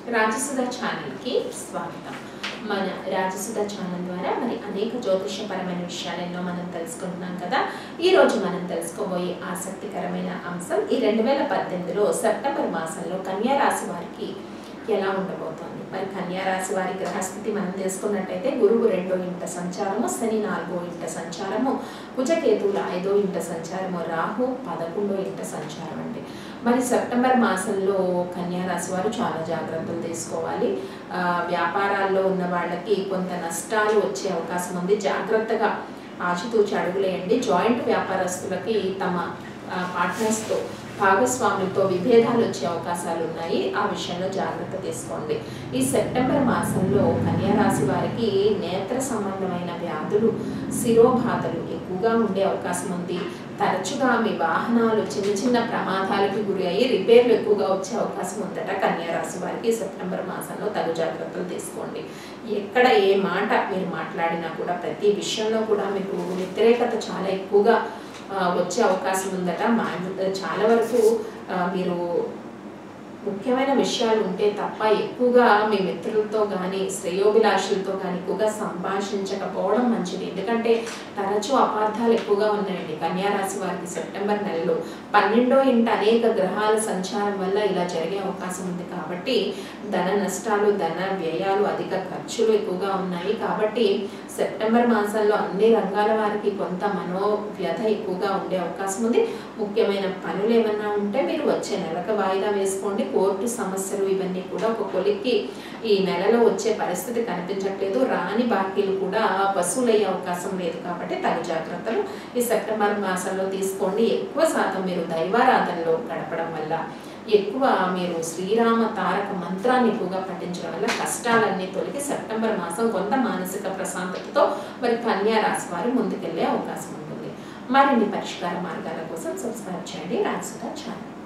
రాజసుధ ఛానల్కి స్వాగతం మన రాజసుధ ఛానల్ ద్వారా మరి అనేక జ్యోతిషపరమైన విషయాలు ఎన్నో మనం తెలుసుకుంటున్నాం కదా ఈ రోజు మనం తెలుసుకోబోయే ఆసక్తికరమైన అంశం ఈ రెండు వేల పద్దెనిమిదిలో సెప్టెంబర్ మాసంలో కన్యా రాశి వారికి ఎలా ఉండబోతోంది మరి కన్యా రాశి వారి గ్రహస్థితి మనం తెలుసుకున్నట్టయితే గురువు రెండో ఇంట సంచారము శని నాలుగో ఇంట సంచారము కుజకేతువుల ఐదో ఇంట సంచారము రాహు పదకొండో ఇంట సంచారం అండి మరి సెప్టెంబర్ మాసంలో కన్యా రాశి వారు చాలా జాగ్రత్తలు తీసుకోవాలి ఆ, వ్యాపారాల్లో ఉన్న వాళ్ళకి కొంత నష్టాలు వచ్చే అవకాశం ఉంది జాగ్రత్తగా ఆచితూచి అడుగులేయండి జాయింట్ వ్యాపారస్తులకి తమ ఆ, పార్ట్నర్స్తో భాగస్వాములతో విభేదాలు వచ్చే అవకాశాలు ఉన్నాయి ఆ విషయంలో జాగ్రత్త తీసుకోండి ఈ సెప్టెంబర్ మాసంలో కన్యా రాశి వారికి నేత్ర సంబంధమైన వ్యాధులు శిరోబాధలు ఎక్కువగా ఉండే అవకాశం ఉంది తరచుగా మీ వాహనాలు చిన్న చిన్న ప్రమాదాలకు గురి అయ్యి రిపేర్లు ఎక్కువగా వచ్చే అవకాశం ఉందట కన్యా రాశి వారికి సెప్టెంబర్ మాసంలో తగు జాగ్రత్తలు తీసుకోండి ఎక్కడ ఏ మాట మీరు మాట్లాడినా కూడా ప్రతి విషయంలో కూడా మీకు వ్యతిరేకత చాలా ఎక్కువగా ఆ, వచ్చే అవకాశం ఉందట మా చాలా వరకు ఆ, మీరు ముఖ్యమైన విషయాలు ఉంటే తప్ప ఎక్కువగా మీ మిత్రులతో కానీ శ్రేయోభిలాషులతో కానీ ఎక్కువగా సంభాషించకపోవడం మంచిది ఎందుకంటే తరచూ అపార్థాలు ఎక్కువగా ఉన్నాయండి కన్యా రాశి వారికి సెప్టెంబర్ నెలలో పన్నెండో ఇంట అనేక గ్రహాల సంచారం వల్ల ఇలా జరిగే అవకాశం ఉంది కాబట్టి ధన నష్టాలు ధన వ్యయాలు అధిక ఖర్చులు ఎక్కువగా ఉన్నాయి కాబట్టి సెప్టెంబర్ మాసంలో అన్ని రంగాల వారికి కొంత మనోవ్యధ ఎక్కువగా ఉండే అవకాశం ఉంది ముఖ్యమైన పనులు ఏమన్నా ఉంటే మీరు వచ్చే నెలకు వాయిదా వేసుకోండి కోర్టు సమస్యలు ఇవన్నీ కూడా ఒక కొలిక్కి ఈ నెలలో వచ్చే పరిస్థితి కనిపించట్లేదు రాని బాకీలు కూడా వసూలయ్యే అవకాశం లేదు కాబట్టి తగు జాగ్రత్తలు ఈ సెప్టెంబర్ మాసంలో తీసుకోండి ఎక్కువ శాతం మీరు దైవారాధనలో గడపడం వల్ల ఎక్కువ మీరు శ్రీరామ తారక మంత్రాన్ని ఎక్కువగా పఠించడం వల్ల కష్టాలన్నీ తొలగి సెప్టెంబర్ మాసం కొంత మానసిక ప్రశాంతతతో మరి కన్యా రాశి వారు ముందుకెళ్లే అవకాశం ఉంటుంది మరిన్ని పరిష్కార మార్గాల కోసం సబ్స్క్రైబ్ చేయండి రాజసుధా ఛానల్